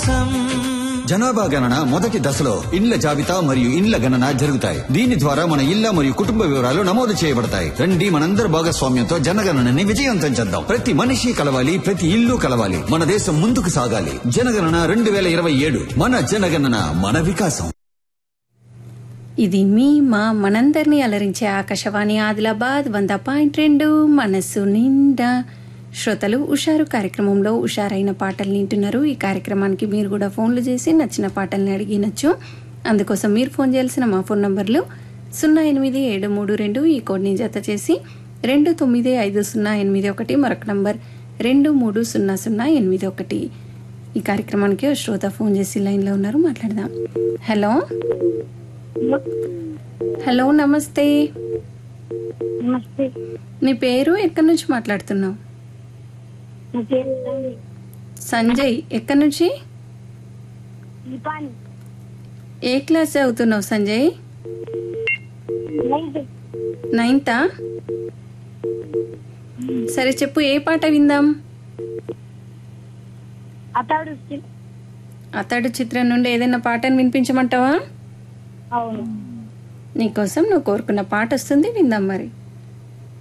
వికాసం జనాభా గణన మొదటి దశలో ఇండ్ల జాబితా మరియు ఇండ్ల గణన జరుగుతాయి దీని ద్వారా మన ఇళ్ల మరియు కుటుంబ వివరాలు నమోదు చేయబడతాయి రండి మనందరి భాగస్వామ్యంతో జనగణనని విజయవంతం చేద్దాం ప్రతి మనిషి కలవాలి ప్రతి ఇల్లు కలవాలి మన దేశం ముందుకు సాగాలి జనగణన రెండు వేల ఇరవై ఏడు మన జనగణన మన వికాసం ఇది మీ మా మనందరినీ అలరించే ఆకాశవాణి ఆదిలాబాద్ వంద పాయింట్ రెండు మనస్సు నిండా శ్రోతలు ఉషారు కార్యక్రమంలో ఉషారైన పాటలు వింటున్నారు ఈ కార్యక్రమానికి మీరు కూడా ఫోన్లు చేసి నచ్చిన పాటల్ని అడిగినచ్చు అందుకోసం మీరు ఫోన్ చేయాల్సిన మా ఫోన్ నంబర్లు సున్నా ఎనిమిది ఏడు మూడు రెండు ఈ కోడ్ని జత చేసి రెండు తొమ్మిది ఐదు సున్నా ఎనిమిది ఒకటి మరొక నంబర్ రెండు మూడు సున్నా సున్నా ఎనిమిది ఒకటి ఈ కార్యక్రమానికి ఓ శ్రోత ఫోన్ చేసి లైన్లో ఉన్నారు మాట్లాడదాం హలో హలో నమస్తే నమస్తే నీ పేరు ఎక్కడి నుంచి మాట్లాడుతున్నావు నా పేరు సంజయ్. సంజయ్ ఎక్కడి నుంచి దీపాని ఏ క్లాస్ చదువుతున్నావు సంజయ్ నైట్ నైన్తా సరే చెప్పు ఏ పాట విందాం అతడు సి- అతడు చిత్రం నుండి ఏదైనా పాటను వినిపించమంటావా అవును నీకోసం నువ్వు కోరుకున్న పాట వస్తుంది విందాం మరి